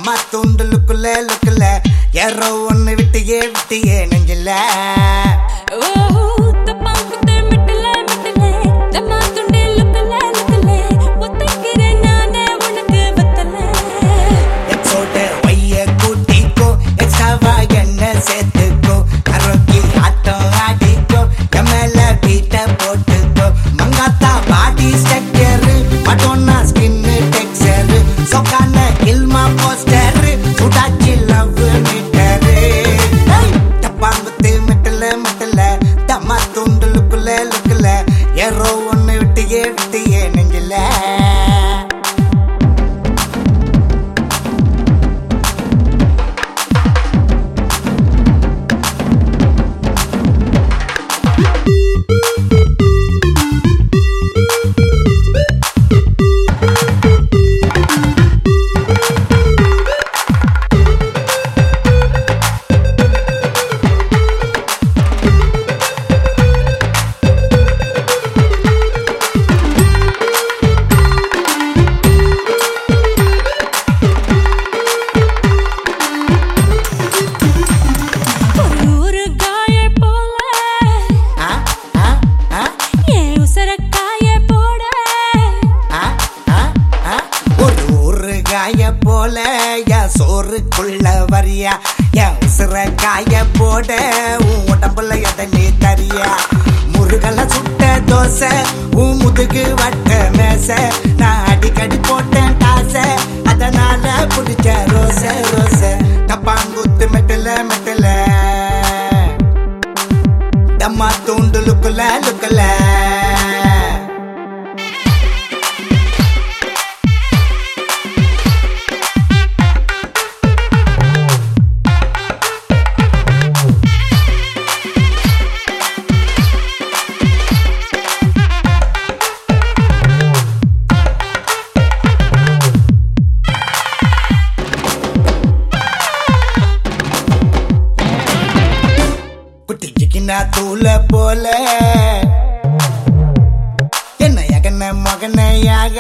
தம்மா துண்டு லுக்குல லுக்குல ஏறோ ஒண்ணு விட்டியே விட்டியே நெஞ்சில எக்ஸோட வைய கூட்டிக்கோ எக்ஸ்ட்ராவா என்ன சேர்த்துக்கோ கரோக்கி ஆட்டம் ஆடிக்கோ எம்எல்ஏ பீட்ட போட்டுக்கோ மங்காத்தா பாடி ஸ்ட்ரக்சர் மட்டோனா ஸ்கின் டெக்ஸ்சர் சொக்கான இல்மா போஸ்டர் சுடாச்சி லவ் மீட்டர் டப்பாங்குத்து மெட்டல மெட்டல தம்மா துண்டு லுக்குல லுக்குல ஏறோ ஒண்ணு விட்டியே விட்டியே நெஞ்சில ஆ ஆ ஆ ஆ, ஆ, ஆ. ஒரு ஊரு காய போல என் சோறுக்குள்ள வரியா என் உசுர காய போட உன் உடம்புல எதை நீ தரியா முருகல சுட்ட தோசை உன் முதுகு வட்ட மேச நான் அடிக்கடி போட்டேன் டாச அதனால பிடிச்ச ரோச ரோச டப்பாங்குத்து மெட்டல மெட்டல தம்மா தூண்டு லுக்குல லுக்குல குட்டிச்சிக்கினா தூள போல என்ன எகன மகனையாக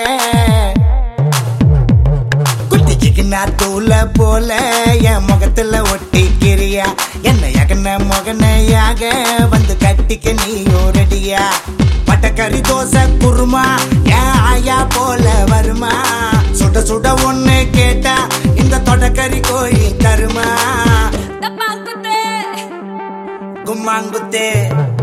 குட்டிச்சிக்கினா தூள போல என் முகத்துல ஒட்டிக்கிறியா என்ன எகன மகனையாக வந்து கட்டிக்க நீ ஓரடியா பட்டக்கறி தோசை குருமா என் ஆயா போல வருமா சுட சுட ஒண்ணு கேட்டா இந்த தொடக்கறி கோழி தருமா கும்மாங்குத்தே